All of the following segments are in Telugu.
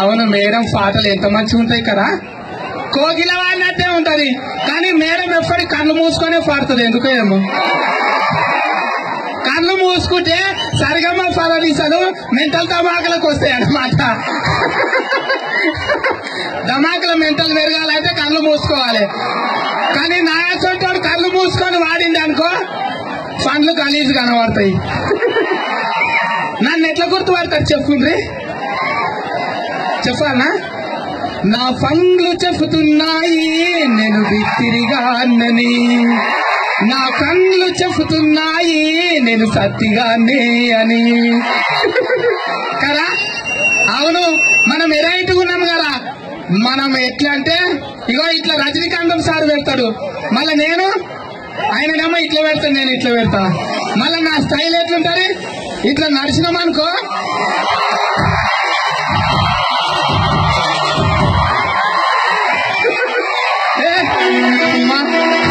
అవును మేడం పాటలు ఎంత మంచిగా ఉంటాయి కదా కోకిల వాడినట్టే ఉంటది కానీ మేడం ఎప్పటి కళ్ళు మూసుకొనే పాడుతుంది ఎందుకో ఏమో కళ్ళు మూసుకుంటే సరిగమ్మ పదనిసలు మెంటల్ ధమాకులకు వస్తాయి అన్నమాట ధమాకుల మెంటల్ పెరగాలంటే కళ్ళు మూసుకోవాలి కానీ నాయసంతో కళ్ళు మూసుకొని వాడింది అనుకో పండ్లు గలీజ్ కనబడతాయి నన్ను ఎట్లా గుర్తుపడతారు చెప్పుండ్రి చెప్పాలనా నా పండ్లు చెబుతున్నాయి నేను బిత్తిరిగా అన్నని నా కళ్ళు చెబుతున్నాయి నేను సత్తిగానే అని కదా అవును మనం ఎరైట్గా ఉన్నాం కదా మనం ఎట్లా అంటే ఇగో ఇట్లా రజనీకాంతం సార్ పెడతాడు మళ్ళీ నేను ఆయననేమో ఇట్లా పెడతాను నేను ఇట్లా పెడతా మళ్ళీ నా స్టైల్ ఎట్లుంటది ఇట్లా నడిచినామనుకో ఏ, మా-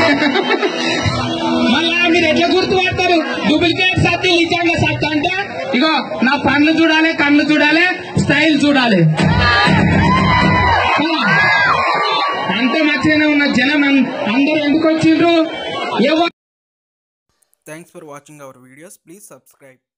మళ్ళా మీరు ఎట్లా గుర్తుపడతారు డూప్లికేట్ సత్తి నిజంగా సత్తి అంటే ఇగో నా పండ్లు చూడాలి కళ్ళు చూడాలి స్టైల్ చూడాలి ఆ, అంత మంచిగానే ఉన్న జనం అన్- అందరూ ఎందుకు వచ్చిండ్రు ఎవరు Thanks for watching our videos. Please subscribe.